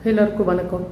எல்லாருக்கும் வணக்கம்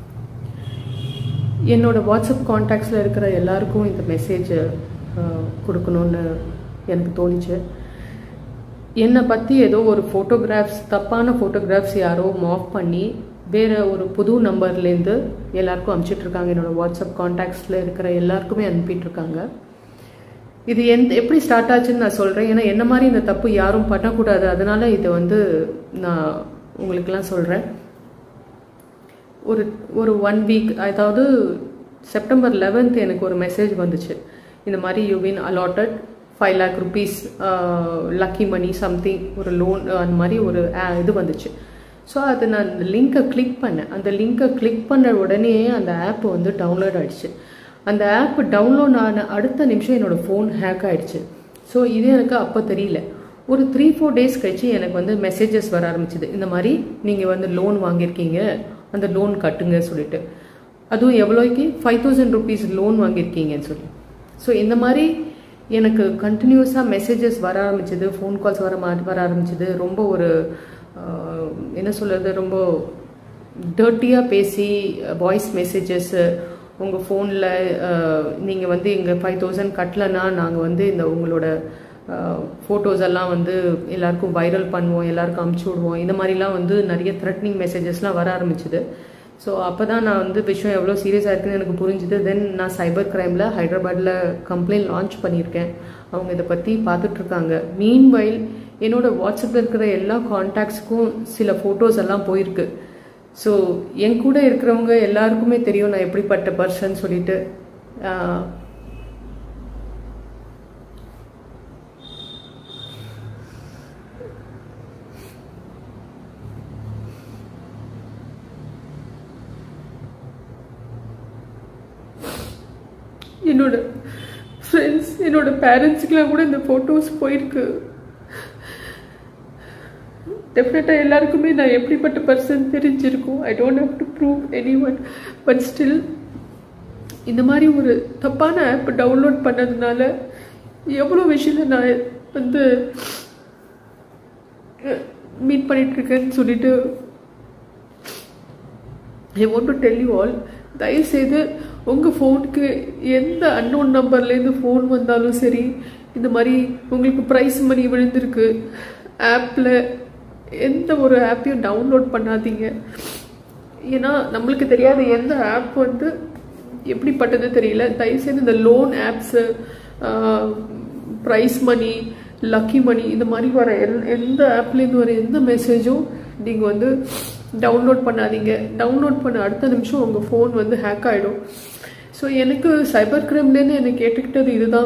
என்னோட வாட்ஸ்அப் காண்டாக்ட்ஸில் இருக்கிற எல்லாருக்கும் இந்த மெசேஜ் கொடுக்கணும்னு எனக்கு தோணுச்சு என்னை பற்றி ஏதோ ஒரு ஃபோட்டோகிராஃப்ஸ் தப்பான ஃபோட்டோகிராஃப்ஸ் யாரோ மாஃப் பண்ணி வேறு ஒரு புது நம்பர்லேருந்து எல்லாருக்கும் அனுப்பிச்சிட்ருக்காங்க என்னோடய வாட்ஸ்அப் காண்டாக்ட்ஸில் இருக்கிற எல்லாருக்குமே அனுப்பிட்டுருக்காங்க இது எந்த எப்படி ஸ்டார்ட் ஆச்சுன்னு நான் சொல்கிறேன் ஏன்னா என்ன மாதிரி இந்த தப்பு யாரும் பண்ணக்கூடாது அதனால இதை வந்து நான் உங்களுக்கெல்லாம் சொல்கிறேன் ஒரு ஒரு ஒன் வீக் அதாவது செப்டம்பர் லெவன்த் எனக்கு ஒரு மெசேஜ் வந்துச்சு இந்த மாதிரி you been allotted five lakh rupees lucky money something ஒரு லோன் அந்த மாதிரி ஒரு இது வந்துச்சு ஸோ அது நான் அந்த லிங்க்கை கிளிக் பண்ணேன் அந்த லிங்க்கை கிளிக் பண்ண உடனே அந்த ஆப் வந்து டவுன்லோட் ஆகிடுச்சு அந்த ஆப் டவுன்லோட் ஆன அடுத்த நிமிஷம் என்னோடய ஃபோன் ஹேக் ஆகிடுச்சு ஸோ இது எனக்கு அப்போ தெரியல ஒரு த்ரீ ஃபோர் டேஸ் கழிச்சு எனக்கு வந்து மெசேஜஸ் வர ஆரம்பிச்சிது இந்த மாதிரி நீங்கள் வந்து லோன் வாங்கியிருக்கீங்க அந்த லோன் கட்டுங்க சொல்லிட்டு அதுவும் எவ்வளோக்கு ஃபைவ் தௌசண்ட் ருபீஸ் லோன் வாங்கியிருக்கீங்கன்னு சொல்லி ஸோ இந்த மாதிரி எனக்கு கண்டினியூஸாக மெசேஜஸ் வர ஆரம்பிச்சது ஃபோன் கால்ஸ் வர மா வர ஆரம்பிச்சது ரொம்ப ஒரு என்ன சொல்கிறது ரொம்ப டர்ட்டியாக பேசி வாய்ஸ் மெசேஜஸ்ஸு உங்கள் ஃபோனில் நீங்கள் வந்து இங்கே ஃபைவ் தௌசண்ட் கட்டலைன்னா நாங்கள் வந்து இந்த உங்களோட ஃபோட்டோஸ் எல்லாம் வந்து எல்லாருக்கும் வைரல் பண்ணுவோம் எல்லாருக்கும் அமுச்சு விடுவோம் இந்த மாதிரிலாம் வந்து நிறைய த்ரெட்னிங் மெசேஜஸ்லாம் வர ஆரம்பிச்சுது ஸோ அப்போ தான் நான் வந்து விஷயம் எவ்வளோ சீரியஸாக இருக்குன்னு எனக்கு புரிஞ்சுது தென் நான் சைபர் க்ரைமில் ஹைதராபாத்தில் கம்ப்ளைண்ட் லான்ச் பண்ணியிருக்கேன் அவங்க இதை பற்றி பார்த்துட்ருக்காங்க மீன் வைல் என்னோடய வாட்ஸ்அப்பில் இருக்கிற எல்லா கான்டாக்ட்ஸுக்கும் சில ஃபோட்டோஸ் எல்லாம் போயிருக்கு ஸோ என் கூட இருக்கிறவங்க எல்லாருக்குமே தெரியும் நான் எப்படிப்பட்ட பர்சன் சொல்லிட்டு என்னோட ஃப்ரெண்ட்ஸ் என்னோட பேரண்ட்ஸுக்கெலாம் கூட இந்த ஃபோட்டோஸ் போயிருக்கு டெஃபினட்டாக எல்லாருக்குமே நான் எப்படிப்பட்ட பர்சன் தெரிஞ்சிருக்கும் I don't have to prove anyone but still இந்த மாதிரி ஒரு தப்பான ஆப் டவுன்லோட் பண்ணதுனால எவ்வளோ விஷயம் நான் வந்து மீட் பண்ணிகிட்ருக்கேன்னு சொல்லிட்டு I want to tell you all தயவுசெய்து உங்கள் ஃபோனுக்கு எந்த அன்னோன் நம்பர்லேருந்து ஃபோன் வந்தாலும் சரி இந்த மாதிரி உங்களுக்கு ப்ரைஸ் மணி விழுந்திருக்கு ஆப்பில் எந்த ஒரு ஆப்பையும் டவுன்லோட் பண்ணாதீங்க ஏன்னா நம்மளுக்கு தெரியாத எந்த ஆப் வந்து எப்படிப்பட்டது தெரியல தயவுசெய்து இந்த loan apps prize money lucky money இந்த மாதிரி வர எல் எந்த ஆப்லேருந்து வர எந்த மெசேஜும் நீங்கள் வந்து டவுன்லோட் பண்ணாதீங்க டவுன்லோட் பண்ண அடுத்த நிமிஷம் உங்கள் ஃபோன் வந்து ஹேக் ஆகிடும் ஸோ எனக்கு சைபர் கிரைம்லேருந்து என்னை கேட்டுக்கிட்டது இதுதான்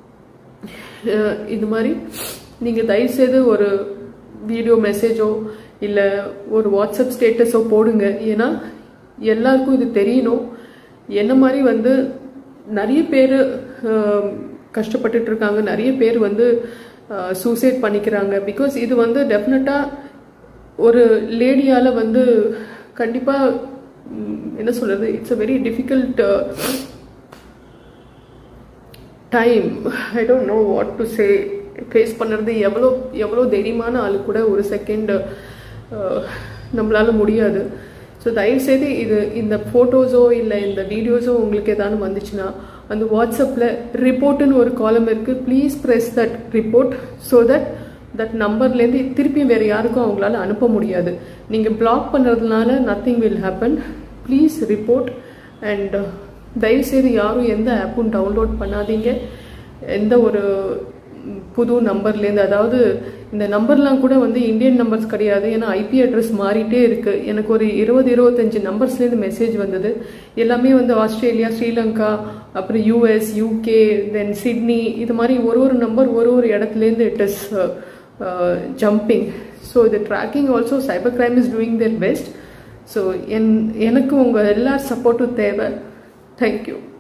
இது மாதிரி நீங்கள் தயவுசெய்து ஒரு வீடியோ மெசேஜோ இல்லை ஒரு வாட்ஸ்அப் ஸ்டேட்டஸோ போடுங்க ஏன்னா எல்லாருக்கும் இது தெரியணும் என்ன மாதிரி வந்து நிறைய பேர் கஷ்டப்பட்டுட்டு இருக்காங்க நிறைய பேர் வந்து சூசைட் பண்ணிக்கிறாங்க பிகாஸ் இது வந்து டெஃபினட்டாக ஒரு லேடியால் வந்து கண்டிப்பாக என்ன சொல்கிறது it's a very difficult time I don't know what to say face பண்ணுறது எவ்வளோ எவ்வளோ தைரியமான ஆள் கூட ஒரு செகண்ட் நம்மளால முடியாது ஸோ தயவுசெய்து இது இந்த ஃபோட்டோஸோ இல்லை இந்த வீடியோஸோ உங்களுக்கு ஏதாவது வந்துச்சுன்னா அந்த வாட்ஸ்அப்பில் ரிப்போர்ட்டுன்னு ஒரு காலம் இருக்குது please press that report so that that நம்பர்லேருந்து திருப்பியும் வேறு யாருக்கும் அவங்களால அனுப்ப முடியாது நீங்கள் பிளாக் பண்ணுறதுனால nothing will happen please report and தயவுசெய்து யாரும் எந்த ஆப்பும் டவுன்லோட் பண்ணாதீங்க எந்த ஒரு புது நம்பர்லேருந்து அதாவது இந்த நம்பர்லாம் கூட வந்து இந்தியன் நம்பர்ஸ் கிடையாது ஏன்னா ஐபி அட்ரஸ் மாறிட்டே இருக்குது எனக்கு ஒரு இருபது இருபத்தஞ்சு நம்பர்ஸ்லேருந்து மெசேஜ் வந்தது எல்லாமே வந்து ஆஸ்திரேலியா ஸ்ரீலங்கா அப்புறம் யூஎஸ் யூகே தென் சிட்னி இது மாதிரி ஒரு ஒரு நம்பர் ஒரு ஒரு இடத்துலேருந்து இட் இஸ் ஜம்பிங் ஸோ இது tracking also cyber crime is doing their best so என் எனக்கு உங்கள் எல்லா சப்போர்ட்டும் தேவை தேங்க்யூ